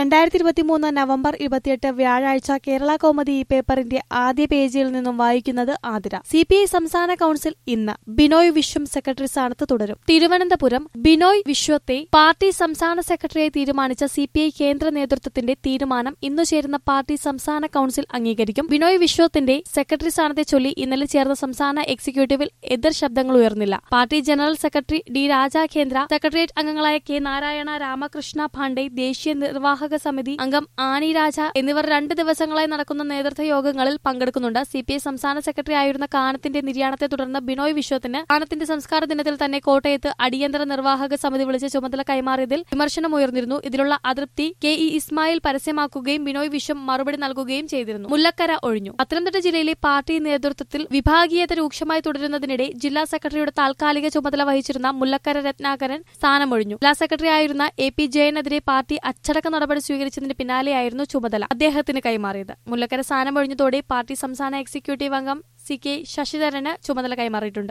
രണ്ടായിരത്തി ഇരുപത്തിമൂന്ന് നവംബർ ഇരുപത്തിയെട്ട് വ്യാഴാഴ്ച കേരള കൗമുദി ഈ പേപ്പറിന്റെ ആദ്യ പേജിൽ നിന്നും വായിക്കുന്നത് ആതിര സി പി ഐ സംസ്ഥാന കൌൺസിൽ ഇന്ന് ബിനോയ് വിശ്വം സെക്രട്ടറി സ്ഥാനത്ത് തുടരും തിരുവനന്തപുരം ബിനോയ് വിശ്വത്തെ പാർട്ടി സംസ്ഥാന സെക്രട്ടറിയായി തീരുമാനിച്ച സി പി ഐ കേന്ദ്ര നേതൃത്വത്തിന്റെ തീരുമാനം ഇന്നു ചേരുന്ന പാർട്ടി സംസ്ഥാന കൌൺസിൽ അംഗീകരിക്കും ബിനോയ് വിശ്വത്തിന്റെ സെക്രട്ടറി സ്ഥാനത്തെ ചൊല്ലി ഇന്നലെ ചേർന്ന സംസ്ഥാന എക്സിക്യൂട്ടീവിൽ എതിർ ശബ്ദങ്ങൾ ഉയർന്നില്ല പാർട്ടി ജനറൽ സെക്രട്ടറി ഡി രാജാകേന്ദ്ര സെക്രട്ടേറിയറ്റ് അംഗങ്ങളായ കെ നാരായണ രാമകൃഷ്ണ പാണ്ഡെ ദേശീയ നിർവാഹക സമിതി അംഗം ആനി രാജ എന്നിവർ രണ്ട് ദിവസങ്ങളായി നടക്കുന്ന നേതൃത്വ യോഗങ്ങളിൽ പങ്കെടുക്കുന്നുണ്ട് സി പി ഐ സംസ്ഥാന സെക്രട്ടറി ആയിരുന്ന കാനത്തിന്റെ നിര്യാണത്തെ തുടർന്ന് ബിനോയ് വിശ്വത്തിന് കാനത്തിന്റെ സംസ്കാര ദിനത്തിൽ തന്നെ കോട്ടയത്ത് അടിയന്തര നിർവാഹക സമിതി വിളിച്ച് ചുമതല കൈമാറിയതിൽ വിമർശനമുയർന്നിരുന്നു ഇതിലുള്ള അതൃപ്തി കെ ഇ ഇസ്മായിൽ പരസ്യമാക്കുകയും ബിനോയ് വിശ്വം മറുപടി നൽകുകയും ചെയ്തിരുന്നു മുല്ലക്കര ഒഴിഞ്ഞു പത്തനംതിട്ട ജില്ലയിലെ പാർട്ടി നേതൃത്വത്തിൽ വിഭാഗീയത രൂക്ഷമായി തുടരുന്നതിനിടെ ജില്ലാ സെക്രട്ടറിയുടെ താൽക്കാലിക ചുമതല വഹിച്ചിരുന്ന മുല്ലക്കര രത്നാകരൻ സ്ഥാനമൊഴിഞ്ഞു ജില്ലാ സെക്രട്ടറി ആയിരുന്ന എ പി ജയനെതിരെ പാർട്ടി അച്ചടക്ക നടപടി സ്വീകരിച്ചതിന് പിന്നാലെയായിരുന്നു ചുമതല അദ്ദേഹത്തിന് കൈമാറിയത് മുല്ലക്കര സ്ഥാനമൊഴിഞ്ഞതോടെ പാർട്ടി സംസ്ഥാന എക്സിക്യൂട്ടീവ് അംഗം സി കെ ശശിധരന് ചുമതല കൈമാറിയിട്ടുണ്ട്